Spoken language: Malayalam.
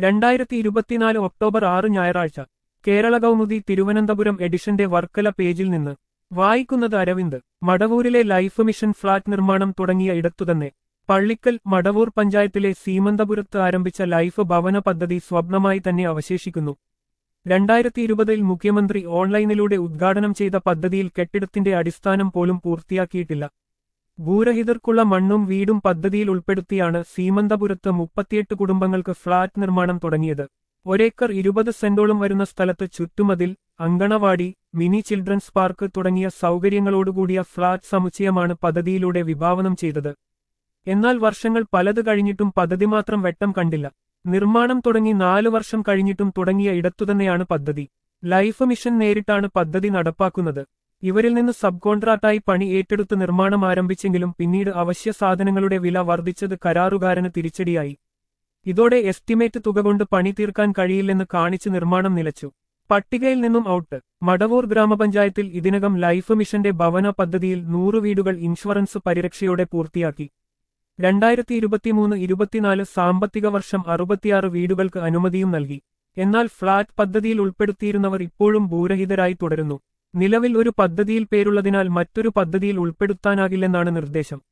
രണ്ടായിരത്തി ഇരുപത്തിനാല് ഒക്ടോബർ ആറ് ഞായറാഴ്ച കേരള കൗമുദി തിരുവനന്തപുരം എഡിഷന്റെ വർക്കല പേജിൽ നിന്ന് വായിക്കുന്നത് അരവിന്ദ് മടവൂരിലെ ലൈഫ് മിഷൻ ഫ്ളാറ്റ് നിർമ്മാണം തുടങ്ങിയ ഇടത്തുതന്നെ പള്ളിക്കൽ മടവൂർ പഞ്ചായത്തിലെ സീമന്തപുരത്ത് ആരംഭിച്ച ലൈഫ് ഭവന പദ്ധതി സ്വപ്നമായി തന്നെ അവശേഷിക്കുന്നു രണ്ടായിരത്തി ഇരുപതിൽ മുഖ്യമന്ത്രി ഓൺലൈനിലൂടെ ഉദ്ഘാടനം ചെയ്ത പദ്ധതിയിൽ കെട്ടിടത്തിന്റെ അടിസ്ഥാനം പോലും പൂർത്തിയാക്കിയിട്ടില്ല ഭൂരഹിതർക്കുള്ള മണ്ണും വീടും പദ്ധതിയിൽ ഉൾപ്പെടുത്തിയാണ് സീമന്തപുരത്ത് മുപ്പത്തിയെട്ട് കുടുംബങ്ങൾക്ക് ഫ്ളാറ്റ് നിർമ്മാണം തുടങ്ങിയത് ഒരേക്കർ ഇരുപത് സെന്റോളം വരുന്ന സ്ഥലത്ത് ചുറ്റുമതിൽ അങ്കണവാടി മിനി ചിൽഡ്രൻസ് പാർക്ക് തുടങ്ങിയ സൗകര്യങ്ങളോടുകൂടിയ ഫ്ളാറ്റ് സമുച്ചയമാണ് പദ്ധതിയിലൂടെ വിഭാവനം ചെയ്തത് എന്നാൽ വർഷങ്ങൾ പലത് കഴിഞ്ഞിട്ടും പദ്ധതി മാത്രം വെട്ടം കണ്ടില്ല നിർമ്മാണം തുടങ്ങി നാലു വർഷം കഴിഞ്ഞിട്ടും തുടങ്ങിയ ഇടത്തുതന്നെയാണ് പദ്ധതി ലൈഫ് മിഷൻ നേരിട്ടാണ് പദ്ധതി നടപ്പാക്കുന്നത് ഇവരിൽ നിന്ന് സബ് കോൺട്രാക്ടായി പണി ഏറ്റെടുത്ത് നിർമ്മാണം ആരംഭിച്ചെങ്കിലും പിന്നീട് അവശ്യ സാധനങ്ങളുടെ വില വർദ്ധിച്ചത് കരാറുകാരന് തിരിച്ചടിയായി ഇതോടെ എസ്റ്റിമേറ്റ് തുക കൊണ്ട് പണി തീർക്കാൻ കഴിയില്ലെന്ന് കാണിച്ച് നിർമ്മാണം നിലച്ചു പട്ടികയിൽ നിന്നും ഔട്ട് മടവൂർ ഗ്രാമപഞ്ചായത്തിൽ ഇതിനകം ലൈഫ് മിഷന്റെ ഭവന പദ്ധതിയിൽ നൂറ് വീടുകൾ ഇൻഷുറൻസ് പരിരക്ഷയോടെ പൂർത്തിയാക്കി രണ്ടായിരത്തി ഇരുപത്തിമൂന്ന് ഇരുപത്തിനാല് സാമ്പത്തിക വർഷം അറുപത്തിയാറ് വീടുകൾക്ക് അനുമതിയും നൽകി എന്നാൽ ഫ്ളാറ്റ് പദ്ധതിയിൽ ഉൾപ്പെടുത്തിയിരുന്നവർ ഇപ്പോഴും ഭൂരഹിതരായി തുടരുന്നു നിലവിൽ ഒരു പദ്ധതിയിൽ പേരുള്ളതിനാൽ മറ്റൊരു പദ്ധതിയിൽ ഉൾപ്പെടുത്താനാകില്ലെന്നാണ് നിർദ്ദേശം